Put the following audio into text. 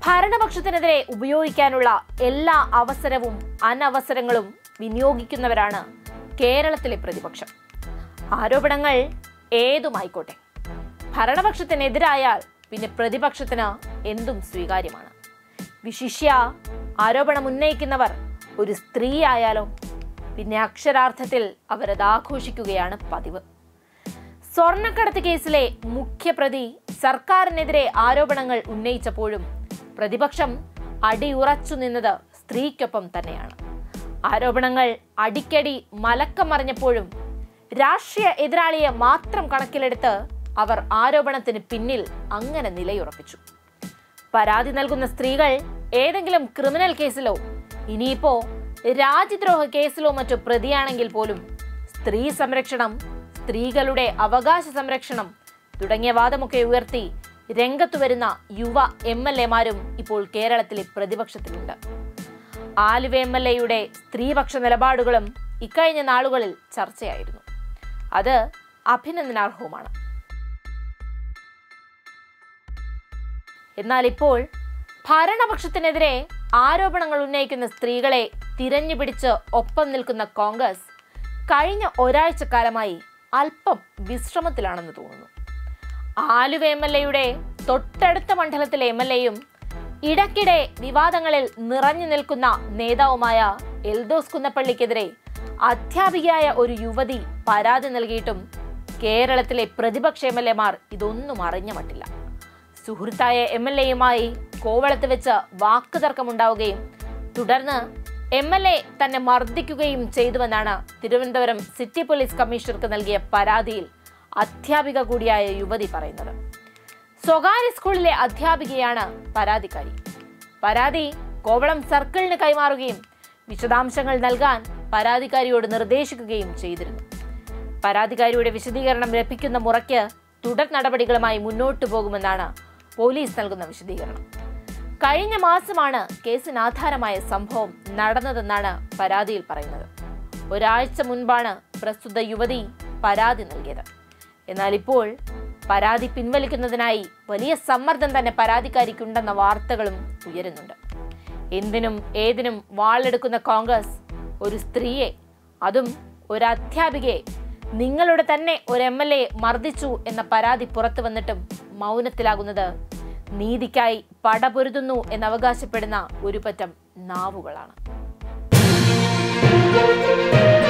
ഭരണപക്ഷത്തിനെതിരെ ഉപയോഗിക്കാനുള്ള എല്ലാ അവസരവും അനവസരങ്ങളും വിനിയോഗിക്കുന്നവരാണ് കേരളത്തിലെ പ്രതിപക്ഷം ആരോപണങ്ങൾ ഏതുമായിക്കോട്ടെ ഭരണപക്ഷത്തിനെതിരായാൽ പിന്നെ പ്രതിപക്ഷത്തിന് എന്തും സ്വീകാര്യമാണ് വിശിഷ്യ ആരോപണം ഉന്നയിക്കുന്നവർ ഒരു സ്ത്രീ ആയാലോ പിന്നെ അക്ഷരാർത്ഥത്തിൽ അവരത് ആഘോഷിക്കുകയാണ് പതിവ് സ്വർണ്ണക്കടത്ത് കേസിലെ മുഖ്യപ്രതി സർക്കാരിനെതിരെ ആരോപണങ്ങൾ ഉന്നയിച്ചപ്പോഴും പ്രതിപക്ഷം അടിയുറച്ചു നിന്നത് സ്ത്രീക്കൊപ്പം തന്നെയാണ് ആരോപണങ്ങൾ അടിക്കടി മലക്കം മറിഞ്ഞപ്പോഴും രാഷ്ട്രീയ എതിരാളിയെ മാത്രം കണക്കിലെടുത്ത് അവർ ആരോപണത്തിന് പിന്നിൽ അങ്ങനെ നിലയുറപ്പിച്ചു പരാതി നൽകുന്ന സ്ത്രീകൾ ഏതെങ്കിലും ക്രിമിനൽ കേസിലോ ഇനിയിപ്പോ രാജ്യദ്രോഹ കേസിലോ മറ്റോ പ്രതിയാണെങ്കിൽ പോലും സ്ത്രീ സംരക്ഷണം സ്ത്രീകളുടെ അവകാശ സംരക്ഷണം തുടങ്ങിയ വാദമൊക്കെ ഉയർത്തി രംഗത്തു വരുന്ന യുവ എം എൽ എമാരും ഇപ്പോൾ കേരളത്തിലെ പ്രതിപക്ഷത്തിലുണ്ട് ആലുവ എം എൽ എയുടെ സ്ത്രീപക്ഷ നിലപാടുകളും ഇക്കഴിഞ്ഞ നാളുകളിൽ ചർച്ചയായിരുന്നു അത് അഭിനന്ദനാർഹവുമാണ് എന്നാൽ ഇപ്പോൾ ഭരണപക്ഷത്തിനെതിരെ ആരോപണങ്ങൾ ഉന്നയിക്കുന്ന സ്ത്രീകളെ തിരഞ്ഞുപിടിച്ച് ഒപ്പം നിൽക്കുന്ന കോൺഗ്രസ് കഴിഞ്ഞ ഒരാഴ്ചക്കാലമായി അല്പം വിശ്രമത്തിലാണെന്ന് തോന്നുന്നു ആലുവ എം എൽ എയുടെ തൊട്ടടുത്ത മണ്ഡലത്തിലെ എം എൽ എയും ഇടയ്ക്കിടെ വിവാദങ്ങളിൽ നിറഞ്ഞു നിൽക്കുന്ന നേതാവുമായ എൽദോസ് കുന്നപ്പള്ളിക്കെതിരെ അധ്യാപികയായ ഒരു യുവതി പരാതി നൽകിയിട്ടും കേരളത്തിലെ പ്രതിപക്ഷ എം എൽ എമാർ ഇതൊന്നും അറിഞ്ഞ മട്ടില്ല സുഹൃത്തായ എം എൽ എയുമായി കോവളത്ത് വെച്ച് വാക്കുതർക്കമുണ്ടാവുകയും തുടർന്ന് എം എൽ എ തന്നെ മർദ്ദിക്കുകയും ചെയ്തുവെന്നാണ് തിരുവനന്തപുരം സിറ്റി പോലീസ് കമ്മീഷണർക്ക് നൽകിയ പരാതിയിൽ അധ്യാപിക കൂടിയായ യുവതി പറയുന്നത് സ്വകാര്യ സ്കൂളിലെ അധ്യാപികയാണ് പരാതിക്കാരി പരാതി കോവളം സർക്കിളിന് കൈമാറുകയും വിശദാംശങ്ങൾ നൽകാൻ പരാതിക്കാരിയോട് നിർദ്ദേശിക്കുകയും ചെയ്തിരുന്നു പരാതിക്കാരിയുടെ വിശദീകരണം ലഭിക്കുന്ന മുറയ്ക്ക് തുടർ നടപടികളുമായി മുന്നോട്ടു പോകുമെന്നാണ് പോലീസ് നൽകുന്ന വിശദീകരണം കഴിഞ്ഞ മാസമാണ് കേസിന് ആധാരമായ സംഭവം നടന്നതെന്നാണ് പരാതിയിൽ പറയുന്നത് ഒരാഴ്ച മുൻപാണ് പ്രസ്തുത യുവതി പരാതി നൽകിയത് എന്നാൽ ഇപ്പോൾ പരാതി പിൻവലിക്കുന്നതിനായി വലിയ സമ്മർദ്ദം തന്നെ പരാതിക്കാരിക്കുണ്ടെന്ന വാർത്തകളും ഉയരുന്നുണ്ട് എന്തിനും ഏതിനും വാളെടുക്കുന്ന കോൺഗ്രസ് ഒരു സ്ത്രീയെ അതും ഒരു അധ്യാപികയെ നിങ്ങളുടെ തന്നെ ഒരു എം എൽ എ മർദ്ദിച്ചു എന്ന പരാതി പുറത്തു വന്നിട്ടും മൗനത്തിലാകുന്നത് നീതിക്കായി പടപൊരുതുന്നു എന്ന് അവകാശപ്പെടുന്ന ഒരു പറ്റം നാവുകളാണ്